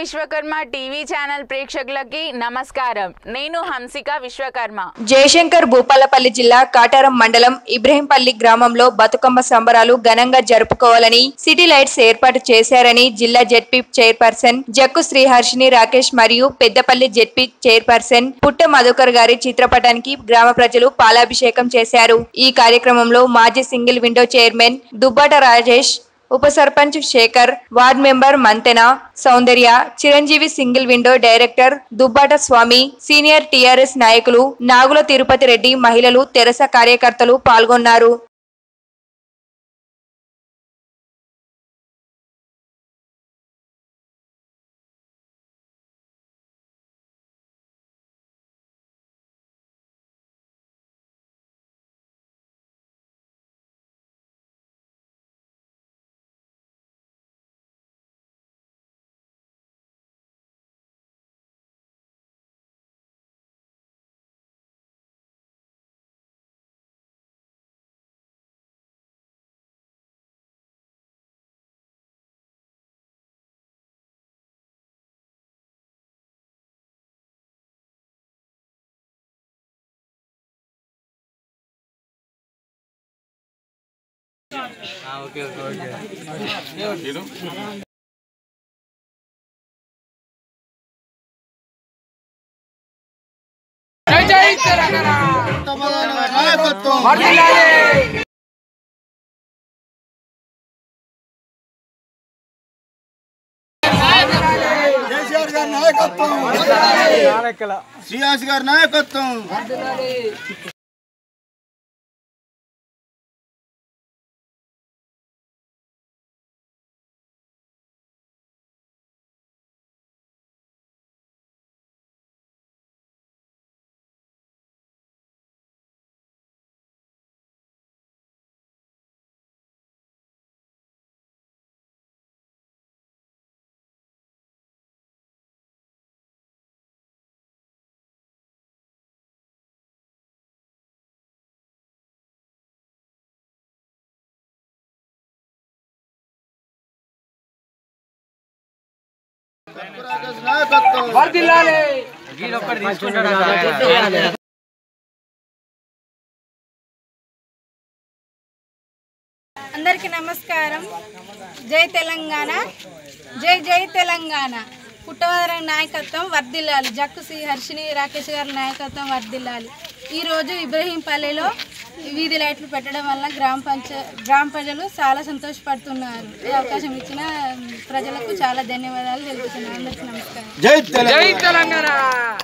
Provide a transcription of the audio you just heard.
Vishwakarma TV channel ప్రేక్షకులకి నమస్కారం నేను హంసిక విశ్వకర్మ జయశంకర్ భూపాలపల్లి జిల్లా కాటారం మండలం ఇబ్రహీంపల్లి గ్రామంలో బతుకమ్మ సంబరాలు ఘనంగా జరుపుకోవాలని సిటీ లైట్స్ ఏర్పాటు చేశారని జిల్లా జెడ్పీ చైర్పర్సన్ జక్కు శ్రీహర్షిని రాకేష్ మరియు పెద్దపల్లి జెడ్పీ చైర్పర్సన్ పుట్ట మధుకర్ గారి చిత్రపటానికి గ్రామ ప్రజలు పాలాభిషేకం చేశారు ఈ కార్యక్రమంలో మాజీ single window chairman Dubbata Rajesh ఉప sarpanch Shekar ward member Manthena Soundarya Chiranjeevi single window director Dubbata Swamy senior TRS నాయకులు నాగుల తిరుపతి రెడ్డి మహిళలు తెరస కార్యకర్తలు పాల్గొన్నారు కేసీఆర్ గారి నాయకత్వం శ్రీనివాస్ గారి నాయకత్వం నాయకత్వం అందరికీ నమస్కారం జై తెలంగాణ జై జై తెలంగాణ పుట్టవదర నాయకత్వం వర్ధిల్లాలి జక్కు శ్రీ హర్షిని రాకేష్ గారి నాయకత్వం వర్ధిల్లాలి ఈరోజు ఇబ్రహీంపల్లిలో వీధి లైట్లు పెట్టడం వల్ల గ్రామ పంచ గ్రామ ప్రజలు చాలా సంతోషపడుతున్నారు ఈ అవకాశం ఇచ్చిన ప్రజలకు చాలా ధన్యవాదాలు తెలుపుతున్నాను అందరికీ నమస్కారం జై తెలంగాణ